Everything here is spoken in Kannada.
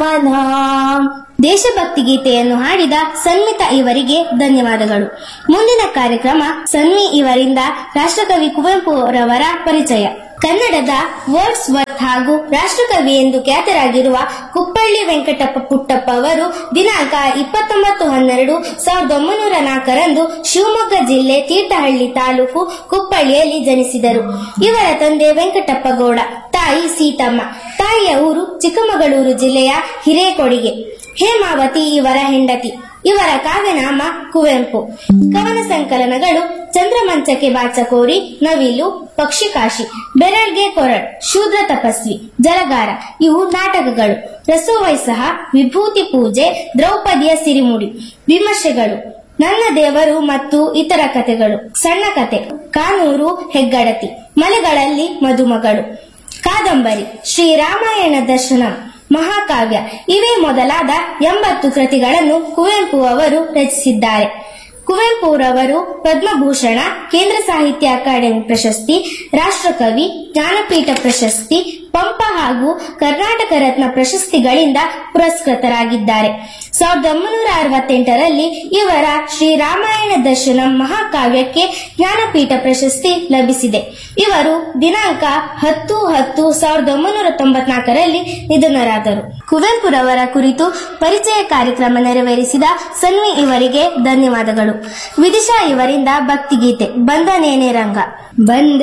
ಸಮಾನ ದೇಶಭಕ್ತಿ ಗೀತೆಯನ್ನು ಹಾಡಿದ ಸನ್ಮಿತಾ ಇವರಿಗೆ ಧನ್ಯವಾದಗಳು ಮುಂದಿನ ಕಾರ್ಯಕ್ರಮ ಸನ್ವಿ ಇವರಿಂದ ರಾಷ್ಟ್ರಕವಿ ಕುವೆಂಪು ರವರ ಪರಿಚಯ ಕನ್ನಡದ ವರ್ಡ್ಸ್ ವರ್ತ್ ಹಾಗೂ ರಾಷ್ಟ್ರಕವಿ ಎಂದು ಖ್ಯಾತರಾಗಿರುವ ಕುಪ್ಪಳ್ಳಿ ವೆಂಕಟಪ್ಪ ಪುಟ್ಟಪ್ಪ ಅವರು ದಿನಾಂಕ ಇಪ್ಪತ್ತೊಂಬತ್ತು ಹನ್ನೆರಡು ಸಾವಿರದ ಒಂಬೈನೂರ ನಾಲ್ಕರಂದು ಶಿವಮೊಗ್ಗ ಜಿಲ್ಲೆ ತೀರ್ಥಹಳ್ಳಿ ತಾಲೂಕು ಕುಪ್ಪಳ್ಳಿಯಲ್ಲಿ ಜನಿಸಿದರು ಇವರ ತಂದೆ ವೆಂಕಟಪ್ಪ ಗೌಡ ತಾಯಿ ಸೀತಮ್ಮ ತಾಯಿಯ ಊರು ಚಿಕ್ಕಮಗಳೂರು ಜಿಲ್ಲೆಯ ಹಿರೇಕೊಡಿಗೆ ಹೇಮಾವತಿ ಇವರ ಹೆಂಡತಿ ಇವರ ಕಾವ್ಯನಾಮ ಕುವೆಂಪು ಕವನ ಸಂಕಲನಗಳು ಚಂದ್ರಮಂಚಕ್ಕೆ ಬಾಚಕೋರಿ ನವಿಲು ಪಕ್ಷಿಕಾಶಿ ಬೆರಳ್ಗೆ ಕೊರಳ್ ಶೂದ್ರ ತಪಸ್ವಿ ಜಲಗಾರ ಇವು ನಾಟಕಗಳು ರಸೋವೈಸಹ ವಿಭೂತಿ ಪೂಜೆ ದ್ರೌಪದಿಯ ಸಿರಿಮುಡಿ ವಿಮರ್ಶೆಗಳು ನನ್ನ ದೇವರು ಮತ್ತು ಇತರ ಕಥೆಗಳು ಸಣ್ಣ ಕತೆ ಕಾನೂರು ಹೆಗ್ಗಡತಿ ಮಲೆಗಳಲ್ಲಿ ಮದುಮಗಳು ಕಾದಂಬರಿ ಶ್ರೀರಾಮಾಯಣ ದರ್ಶನಂ ಮಹಾಕಾವ್ಯ ಇವೇ ಮೊದಲಾದ ಎಂಬತ್ತು ಕೃತಿಗಳನ್ನು ಕುವೆಂಪು ಅವರು ರಚಿಸಿದ್ದಾರೆ ಕುವೆಂಪುರವರು ಪದ್ಮಭೂಷಣ ಕೇಂದ್ರ ಸಾಹಿತ್ಯ ಅಕಾಡೆಮಿ ಪ್ರಶಸ್ತಿ ರಾಷ್ಟ್ರಕವಿ ಜ್ಞಾನಪೀಠ ಪ್ರಶಸ್ತಿ ಪಂಪ ಹಾಗೂ ಕರ್ನಾಟಕ ರತ್ನ ಪ್ರಶಸ್ತಿಗಳಿಂದ ಪುರಸ್ಕೃತರಾಗಿದ್ದಾರೆ ಸಾವಿರದ ಒಂಬೈನೂರ ಅರವತ್ತೆಂಟರಲ್ಲಿ ಇವರ ಶ್ರೀರಾಮಾಯಣ ದರ್ಶನ ಮಹಾಕಾವ್ಯಕ್ಕೆ ಜ್ಞಾನಪೀಠ ಪ್ರಶಸ್ತಿ ಲಭಿಸಿದೆ ಇವರು ದಿನಾಂಕ ಹತ್ತು ಹತ್ತು ಸಾವಿರದ ಒಂಬೈನೂರ ತೊಂಬತ್ನಾಲ್ಕರಲ್ಲಿ ನಿಧನರಾದರು ಕುವೆಂಪುರವರ ಕುರಿತು ಪರಿಚಯ ಕಾರ್ಯಕ್ರಮ ನೆರವೇರಿಸಿದ ಸನ್ವಿ ಇವರಿಗೆ ಧನ್ಯವಾದಗಳು ವಿದಿಶಾ ಇವರಿಂದ ಭಕ್ತಿಗೀತೆ ಬಂದನೇನೆ ರಂಗ ಬಂದ